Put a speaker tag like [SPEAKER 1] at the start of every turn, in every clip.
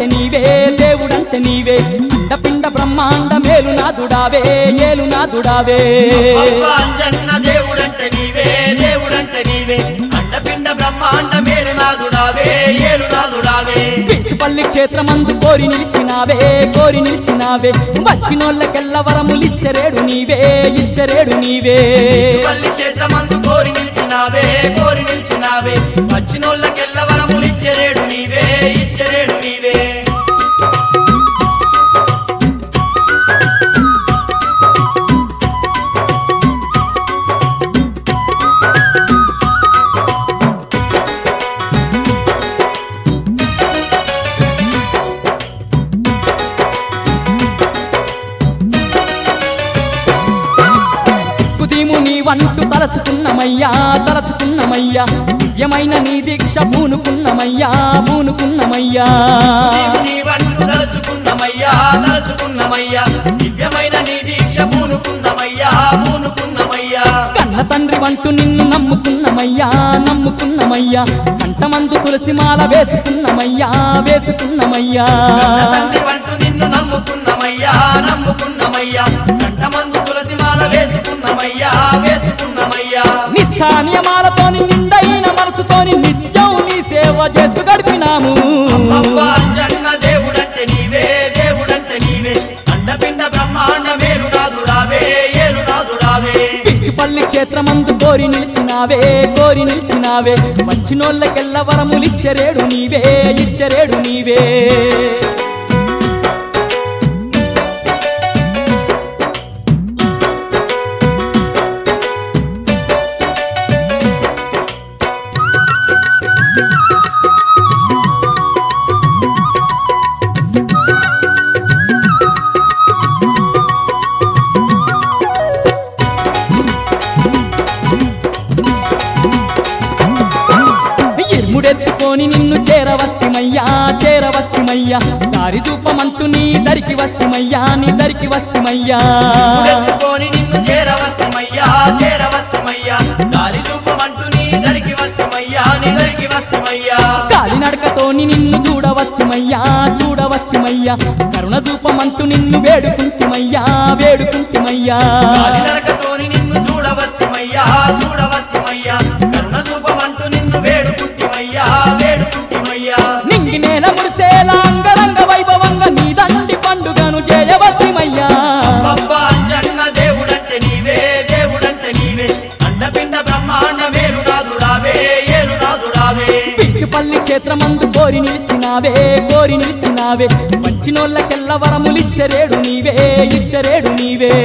[SPEAKER 1] దేవుడంటే నీవే దేవుడంటే నీవే అండపిండ బ్రహ్మాండ మేలునాథుడావే ఏలునాథుడావే
[SPEAKER 2] అబ్బా అంజన్న దేవుడంటే నీవే దేవుడంటే నీవే అండపిండ బ్రహ్మాండ మేలు నాదుడావే ఏలు నాదుడావే
[SPEAKER 1] పిచ్చిపల్లి క్షేత్రమందు కోరి నిలిచినావే కోరి నిలిచినావే వచ్చినోళ్ళకెల్ల వరములిచ్చరేడు నీవే ఇచ్చరేడు నీవే
[SPEAKER 2] పల్లి క్షేత్రమందు కోరి నిలిచినావే కోరి నిలిచినావే వచ్చినోళ్ళకెల్ల వరములు ఇచ్చరేడు నీవే ఇచ్చరేడు నీవే
[SPEAKER 1] కుదీము నీ వంటు తలచుకున్నమయ్యా తలచుకున్నమయ్యా దివ్యమైన నీ దీక్ష పూనుకున్నమయ్యా పూనుకున్నమయ్యా
[SPEAKER 2] నీవు నీ వంటు తలుచుకున్నమయ్యా తలుచుకున్నమయ్యా దివ్యమైన నీ దీక్ష పూనుకున్నమయ్యా పూనుకున్నమయ్యా
[SPEAKER 1] కన్న తండ్రి వంటు నిన్ను నమ్ముకున్నమయ్యా నమ్ముకున్నమయ్యా కంటమందు తులసి మాల వేసుకున్నమయ్యా వేసుకున్నమయ్యా
[SPEAKER 2] కన్న తండ్రి వంటు నిన్ను నమ్ముకున్నమయ్యా నమ్ముకున్నమయ్యా కంటమందు తులసి మాల వేసుకున్నమయ్యా వేసుకున్నమయ్యా
[SPEAKER 1] నిష్ఠానియమాలతోని నిండైన మనసుతోని నిత్యం నీ సేవ చేస్తూ గడిపినాము
[SPEAKER 2] అబ్బా అంజన్న దేవుడంటే నీవే దేవుడంటే నీవే అండపిండ బ్రహ్మాండ మేలు నాదుడావే ఏలు నాదుడావే
[SPEAKER 1] పిచ్చిపల్లి క్షేత్రమందు కోరి నిలిచినావే కోరి నిలిచినావే వచ్చినోళ్ళకెల్ల వరములిచ్చరేడు నీవే ఇచ్చరేడు నీవే ఇర్ముడెత్తుకొని నిన్ను చేరవస్తిమయ్యా చేరవస్తిమయ్యా దారి చూపమంటూ నీ దరికి వస్తిమయ్యా నీ దరికి వస్తిమయ్యా
[SPEAKER 2] ఎత్తుకొని నిన్ను చేరవస్తమయ్యా చేరవస్తమయ్యా దారి చూపమంటూ నీ దరికి వస్తమయ్యా నీ దరికి వస్తమయ్యా
[SPEAKER 1] కాలినడకతోని నిన్ను చూడవస్తిమయ్యా చూడవస్తిమయ్యా కరుణ చూపమంటూ నిన్ను వేడుకుంటిమయ్యా వేడుకుంటిమయ్యా
[SPEAKER 2] నరకతోని నిన్ను చూడవస్తమయ్యా చూడవస్తమయ్యా కరుణ చూపమంటూ నిన్ను వేడుకుంటిమయ్యా వేడుకుంటిమయ్యా
[SPEAKER 1] నింగి నేల మురిసేలా అంగరంగ వైభవంగా నీ దండి పండుగను చేయవస్తిమయ్యా
[SPEAKER 2] అబ్బా అంజన్న దేవుడంటే నీవే దేవుడంటే నీవే అండపిండ బ్రహ్మాండ మేలు నాదుడావే ఏలు నాదుడావే
[SPEAKER 1] పిచ్చిపల్లి క్షేత్రమందు కోరి నిలిచినావే కోరి నిలిచినావే వచ్చినోళ్ళకెల్ల వరములిచ్చరేడు నీవే ఇచ్చరేడు నీవే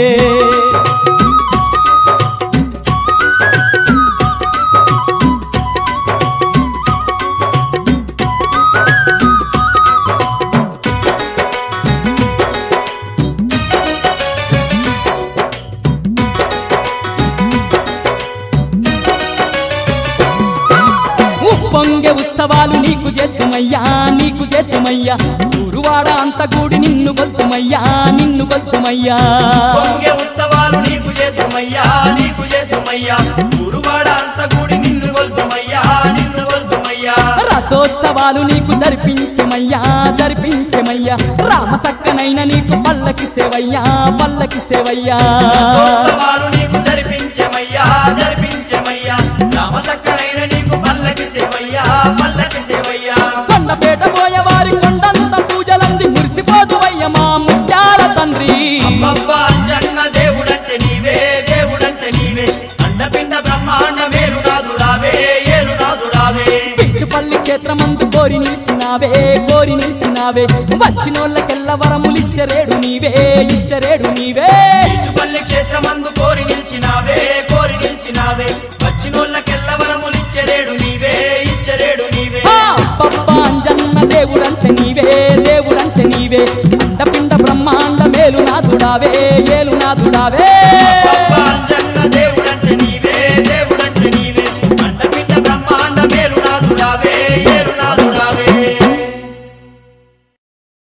[SPEAKER 1] ఉప్పొంగె ఉత్సవాలు నీకు చేద్దుమయ్యా నీకు చేద్దుమయ్యా ఊరువాడ అంత గూడి నిన్ను గొద్దుమయ్యా నిన్ను గొద్దుమయ్యా
[SPEAKER 2] పొంగే ఉత్సవాలు నీకు చేద్దుమయ్యా నీకు చేద్దుమయ్యా ఊరువాడ అంత కూడి నిన్ను కొల్దుమయ్యా నిన్ను కొల్దుమయ్యా
[SPEAKER 1] రథోత్సవాలు నీకు జరిపించమయ్యా జరిపించమయ్యా రామ సక్కనైన నీకు పల్లకి సేవయ్యా పల్లకి సేవయ్యా
[SPEAKER 2] ఉత్సవాలు నీకు జరిపించమయ్యా జరిపించమయ్యా రామసక్కరైన నీకు పల్లకి సేవయ్యా పల్లకి సేవయ్యా
[SPEAKER 1] కొండపేట పోయేవారి కొండంత పూజలంది మురిసిపోదువయ్య మా ముత్యాల తండ్రి
[SPEAKER 2] అబ్బా అంజన్న దేవుడంటే నీవే దేవుడంటే నీవే అండపిండ బ్రహ్మాండ మేలు నాదుడావే ఏలు నాదుడావే
[SPEAKER 1] పిచ్చుపల్లి క్షేత్రమందు కోరి నిలిచినావే కోరి నిలిచినావే వచ్చినోళ్ళకెల్ల వరములిచ్చరేడు నీవే ఇచ్చరేడు నీవే
[SPEAKER 2] పల్లి క్షేత్రమందు కోరి నిలిచినావే కోరి నిలిచినావే వచ్చినోళ్ళకెల్ల వరములిచ్చరేడు నీవే ఇచ్చరేడు నీవే
[SPEAKER 1] ఆ, పప్ప అంజన్న దేవుడంటే నీవే దేవుడంటే నీవే అండపిండ బ్రహ్మాండ మేలు నాథుడావే ఏలు నాథుడావే
[SPEAKER 2] అబ్బా